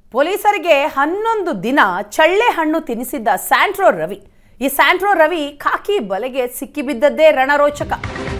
ಪೊಲೀಸರಿಗೆ ಹನ್ನೊಂದು ದಿನ ಚಳ್ಳೆ ಹಣ್ಣು ತಿನ್ನಿಸಿದ್ದ ಸ್ಯಾಂಟ್ರೋ ರವಿ ಈ ಸ್ಯಾಂಟ್ರೋ ರವಿ ಖಾಕಿ ಬಲೆಗೆ ಸಿಕ್ಕಿಬಿದ್ದದ್ದೇ ರಣರೋಚಕ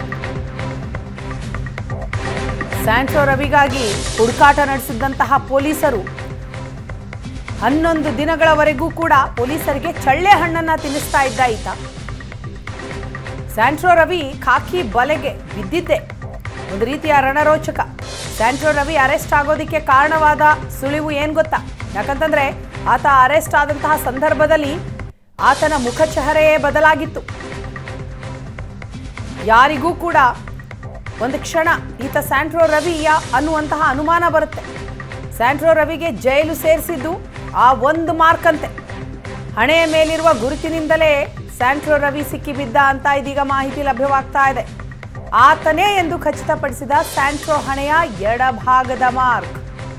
ಸ್ಯಾಂಟ್ರೋ ರವಿಗಾಗಿ ಹುಡುಕಾಟ ನಡೆಸಿದ್ದಂತಹ ಪೊಲೀಸರು ಹನ್ನೊಂದು ದಿನಗಳವರೆಗೂ ಕೂಡ ಪೊಲೀಸರಿಗೆ ಚಳ್ಳೆ ಹಣ್ಣನ್ನ ತಿನ್ನಿಸ್ತಾ ಇದ್ದ ಈತ ಸ್ಯಾಂಟ್ರೋ ರವಿ ಖಾಕಿ ಬಲೆಗೆ ಬಿದ್ದಿದ್ದೆ ಒಂದು ರೀತಿಯ ರಣರೋಚಕ ಸ್ಯಾಂಟ್ರೋ ರವಿ ಅರೆಸ್ಟ್ ಆಗೋದಕ್ಕೆ ಕಾರಣವಾದ ಸುಳಿವು ಏನ್ ಗೊತ್ತಾ ಯಾಕಂತಂದ್ರೆ ಆತ ಅರೆಸ್ಟ್ ಆದಂತಹ ಸಂದರ್ಭದಲ್ಲಿ ಆತನ ಮುಖಚಹರೆಯೇ ಬದಲಾಗಿತ್ತು ಯಾರಿಗೂ ಕೂಡ ಒಂದು ಕ್ಷಣ ಈತ ಸ್ಯಾಂಟ್ರೋ ರವಿಯ ಅನ್ನುವಂತಹ ಅನುಮಾನ ಬರುತ್ತೆ ಸ್ಯಾಂಟ್ರೋ ರವಿಗೆ ಜೈಲು ಸೇರಿಸಿದ್ದು ಆ ಒಂದು ಮಾರ್ಕ್ ಅಂತೆ ಹಣೆಯ ಮೇಲಿರುವ ಗುರುತಿನಿಂದಲೇ ಸ್ಯಾಂಟ್ರೋ ರವಿ ಸಿಕ್ಕಿಬಿದ್ದ ಅಂತ ಇದೀಗ ಮಾಹಿತಿ ಲಭ್ಯವಾಗ್ತಾ ಇದೆ ಆತನೇ ಎಂದು ಖಚಿತಪಡಿಸಿದ ಸ್ಯಾಂಟ್ರೋ ಹಣೆಯ ಎಡಭಾಗದ ಮಾರ್ಕ್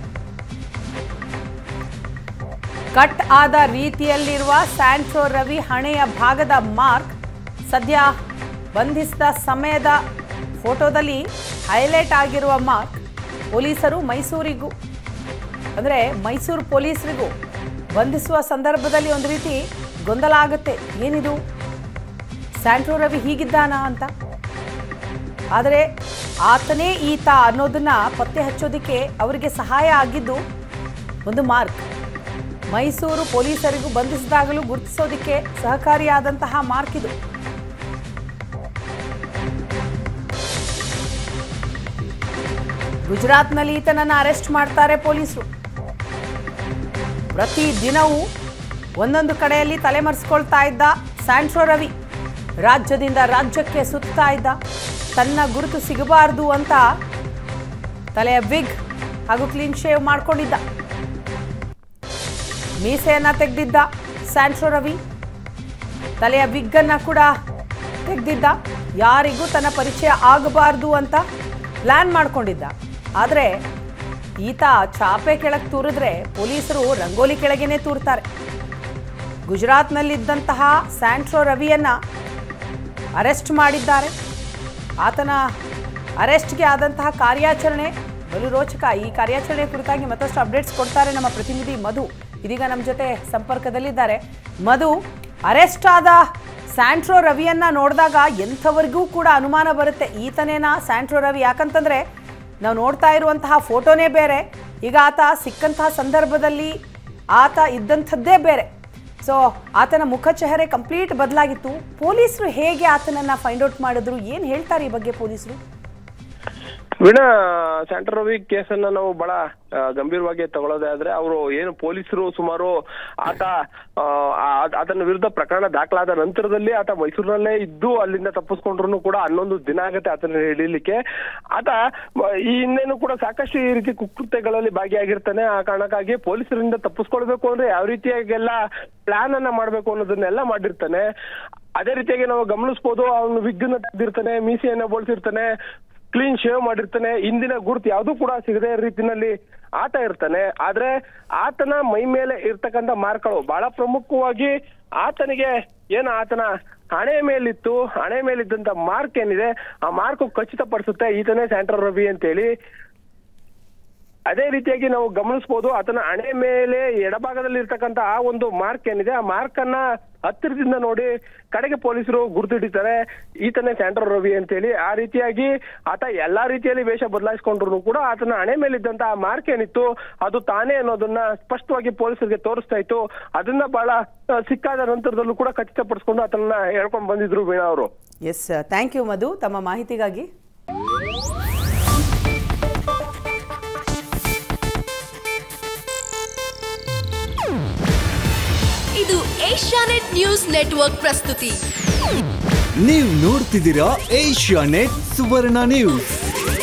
ಕಟ್ ಆದ ರೀತಿಯಲ್ಲಿರುವ ಸ್ಯಾಂಟ್ರೋ ರವಿ ಹಣೆಯ ಭಾಗದ ಮಾರ್ಕ್ ಸದ್ಯ ಬಂಧಿಸಿದ ಸಮಯದ ಫೋಟೋದಲ್ಲಿ ಹೈಲೈಟ್ ಆಗಿರುವ ಮಾರ್ಕ್ ಪೊಲೀಸರು ಮೈಸೂರಿಗೂ ಅಂದರೆ ಮೈಸೂರು ಪೊಲೀಸರಿಗೂ ಬಂಧಿಸುವ ಸಂದರ್ಭದಲ್ಲಿ ಒಂದು ರೀತಿ ಗೊಂದಲ ಆಗುತ್ತೆ ಏನಿದು ಸ್ಯಾಂಟ್ರೋ ರವಿ ಹೀಗಿದ್ದಾನಾ ಅಂತ ಆದರೆ ಆತನೇ ಈತ ಅನ್ನೋದನ್ನ ಪತ್ತೆ ಹಚ್ಚೋದಕ್ಕೆ ಅವರಿಗೆ ಸಹಾಯ ಆಗಿದ್ದು ಒಂದು ಮಾರ್ಕ್ ಮೈಸೂರು ಪೊಲೀಸರಿಗೂ ಬಂಧಿಸಿದಾಗಲೂ ಗುರುತಿಸೋದಕ್ಕೆ ಸಹಕಾರಿಯಾದಂತಹ ಮಾರ್ಕ್ ಇದು ಗುಜರಾತ್ನಲ್ಲಿ ಈತನನ್ನು ಅರೆಸ್ಟ್ ಮಾಡ್ತಾರೆ ಪೊಲೀಸರು ಪ್ರತಿ ದಿನವೂ ಒಂದೊಂದು ಕಡೆಯಲ್ಲಿ ತಲೆಮರೆಸ್ಕೊಳ್ತಾ ಇದ್ದ ಸ್ಯಾಂಟ್ರೋ ರವಿ ರಾಜ್ಯದಿಂದ ರಾಜ್ಯಕ್ಕೆ ಸುತ್ತಾ ಇದ್ದ ತನ್ನ ಗುರುತು ಸಿಗಬಾರದು ಅಂತ ತಲೆಯ ಬಿಗ್ ಹಾಗೂ ಕ್ಲೀನ್ ಶೇವ್ ಮಾಡ್ಕೊಂಡಿದ್ದ ಮೀಸೆಯನ್ನ ತೆಗೆದಿದ್ದ ಸ್ಯಾಂಟ್ರೋ ರವಿ ತಲೆಯ ವಿಗ್ಗನ್ನ ಕೂಡ ತೆಗೆದಿದ್ದ ಯಾರಿಗೂ ತನ್ನ ಪರಿಚಯ ಆಗಬಾರ್ದು ಅಂತ ಪ್ಲಾನ್ ಮಾಡ್ಕೊಂಡಿದ್ದ ಆದರೆ ಈತ ಚಾಪೆ ಕೆಳಗೆ ತೂರಿದ್ರೆ ಪೊಲೀಸರು ರಂಗೋಲಿ ಕೆಳಗೇನೆ ತೂರ್ತಾರೆ ಗುಜರಾತ್ನಲ್ಲಿದ್ದಂತಹ ಸ್ಯಾಂಟ್ರೋ ರವಿಯನ್ನ ಅರೆಸ್ಟ್ ಮಾಡಿದ್ದಾರೆ ಆತನ ಅರೆಸ್ಟ್ಗೆ ಆದಂತಹ ಕಾರ್ಯಾಚರಣೆ ಬಲು ರೋಚಕ ಈ ಕಾರ್ಯಾಚರಣೆ ಕುರಿತಾಗಿ ಮತ್ತಷ್ಟು ಅಪ್ಡೇಟ್ಸ್ ಕೊಡ್ತಾರೆ ನಮ್ಮ ಪ್ರತಿನಿಧಿ ಮಧು ಇದೀಗ ನಮ್ಮ ಜೊತೆ ಸಂಪರ್ಕದಲ್ಲಿದ್ದಾರೆ ಮಧು ಅರೆಸ್ಟ್ ಆದ ಸ್ಯಾಂಟ್ರೋ ರವಿಯನ್ನ ನೋಡಿದಾಗ ಎಂಥವರಿಗೂ ಕೂಡ ಅನುಮಾನ ಬರುತ್ತೆ ಈತನೇನಾ ಸ್ಯಾಂಟ್ರೋ ರವಿ ಯಾಕಂತಂದ್ರೆ ನಾವು ನೋಡ್ತಾ ಇರುವಂತಹ ಫೋಟೋನೇ ಬೇರೆ ಈಗ ಆತ ಸಿಕ್ಕಂತಹ ಸಂದರ್ಭದಲ್ಲಿ ಆತ ಇದ್ದಂಥದ್ದೇ ಬೇರೆ ಸೊ ಆತನ ಮುಖ ಚೆಹರೆ ಕಂಪ್ಲೀಟ್ ಬದಲಾಗಿತ್ತು ಪೊಲೀಸರು ಹೇಗೆ ಆತನನ್ನ ಫೈಂಡ್ ಔಟ್ ಮಾಡಿದ್ರು ಏನು ಹೇಳ್ತಾರೆ ಈ ಬಗ್ಗೆ ಪೊಲೀಸರು ವೀಣಾ ಸ್ಯಾಂಟರ್ ರವಿ ಕೇಸನ್ನ ನಾವು ಬಹಳ ಆ, ಗಂಭೀರವಾಗಿ ತಗೊಳ್ಳೋದೇ ಆದ್ರೆ ಅವರು ಏನು ಪೊಲೀಸರು ಸುಮಾರು ಆತ ಆ, ಆ- ಆತನ ವಿರುದ್ಧ ಪ್ರಕರಣ ದಾಖಲಾದ ನಂತರದಲ್ಲಿ ಆತ ಮೈಸೂರಿನಲ್ಲೇ ಇದ್ದು ಅಲ್ಲಿಂದ ತಪ್ಪಿಸ್ಕೊಂಡ್ರು ಕೂಡ ಹನ್ನೊಂದು ದಿನ ಆಗತ್ತೆ ಆತನ ಹಿಡಿಲಿಕ್ಕೆ ಆತ ಮ- ಈ ಹಿಂದೆನೂ ಕೂಡ ಸಾಕಷ್ಟು ಈ ರೀತಿ ಕುಕೃತ್ಯಗಳಲ್ಲಿ ಭಾಗಿಯಾಗಿರ್ತಾನೆ ಆ ಕಾರಣಕ್ಕಾಗಿ ಪೊಲೀಸರಿಂದ ತಪ್ಪಿಸ್ಕೊಳ್ಬೇಕು ಅಂದ್ರೆ ಯಾವ ರೀತಿಯಾಗೆಲ್ಲ ಪ್ಲಾನ್ ಅನ್ನ ಮಾಡ್ಬೇಕು ಅನ್ನೋದನ್ನೆಲ್ಲ ಮಾಡಿರ್ತಾನೆ ಅದೇ ರೀತಿಯಾಗಿ ನಾವು ಗಮನಿಸ್ಬೋದು ಅವನು ವಿಗ್ಗನ್ನ ತೆಗೆದಿರ್ತಾನೆ ಮೀಸೆಯನ್ನ ಬೋಳ್ಸಿರ್ತಾನೆ ಕ್ಲೀನ್ ಶೇವ್ ಮಾಡಿರ್ತಾನೆ ಇಂದಿನ ಗುರುತು ಯಾವ್ದು ಕೂಡ ಸಿಗದೆ ರೀತಿನಲ್ಲಿ ಆತ ಇರ್ತಾನೆ ಆದ್ರೆ ಆತನ ಮೈ ಮೇಲೆ ಇರ್ತಕ್ಕಂಥ ಮಾರ್ಕ್ಗಳು ಬಹಳ ಪ್ರಮುಖವಾಗಿ ಆತನಿಗೆ ಏನು ಆತನ ಹಣೆ ಮೇಲಿತ್ತು ಹಣೆ ಮೇಲಿದ್ದಂತ ಮಾರ್ಕ್ ಏನಿದೆ ಆ ಮಾರ್ಕ್ ಖಚಿತಪಡಿಸುತ್ತೆ ಈತನೇ ಸ್ಯಾಂಟ್ರಲ್ ರವಿ ಅಂತೇಳಿ ಅದೇ ರೀತಿಯಾಗಿ ನಾವು ಗಮನಿಸಬಹುದು ಆತನ ಹಣೆ ಮೇಲೆ ಎಡಭಾಗದಲ್ಲಿ ಇರ್ತಕ್ಕಂಥ ಆ ಒಂದು ಮಾರ್ಕ್ ಏನಿದೆ ಆ ಮಾರ್ಕ್ ಅನ್ನ ಹತ್ತಿರದಿಂದ ನೋಡಿ ಕಡೆಗೆ ಪೊಲೀಸರು ಗುರುತಿಡಿತಾರೆ ಈತನೇ ಸ್ಯಾಂಟ್ರಲ್ ರವಿ ಅಂತೇಳಿ ಆ ರೀತಿಯಾಗಿ ಆತ ಎಲ್ಲಾ ರೀತಿಯಲ್ಲಿ ವೇಷ ಬದಲಾಯಿಸ್ಕೊಂಡ್ರು ಕೂಡ ಆತನ ಹಣೆ ಮೇಲಿದ್ದಂತ ಆ ಮಾರ್ಕ್ ಏನಿತ್ತು ಅದು ತಾನೇ ಅನ್ನೋದನ್ನ ಸ್ಪಷ್ಟವಾಗಿ ಪೊಲೀಸರಿಗೆ ತೋರಿಸ್ತಾ ಇತ್ತು ಅದನ್ನ ಬಹಳ ಆ, ಸಿಕ್ಕಾದ ನಂತರದಲ್ಲೂ ಕೂಡ ಖಚಿತಪಡಿಸ್ಕೊಂಡು ಆತನ ಹೇಳ್ಕೊಂಡು ಬಂದಿದ್ರು ವೀಣಾ ಅವರು ಎಸ್ ಥ್ಯಾಂಕ್ ಯು ಮಧು ತಮ್ಮ ಮಾಹಿತಿಗಾಗಿ ಇದು ಏಷ್ಯಾನೆಟ್ ನ್ಯೂಸ್ ನೆಟ್ವರ್ಕ್ ಪ್ರಸ್ತುತಿ ನೀವು ನೋಡ್ತಿದ್ದೀರಾ ಏಷ್ಯಾ ನೆಟ್ ಸುವರ್ಣ ನ್ಯೂಸ್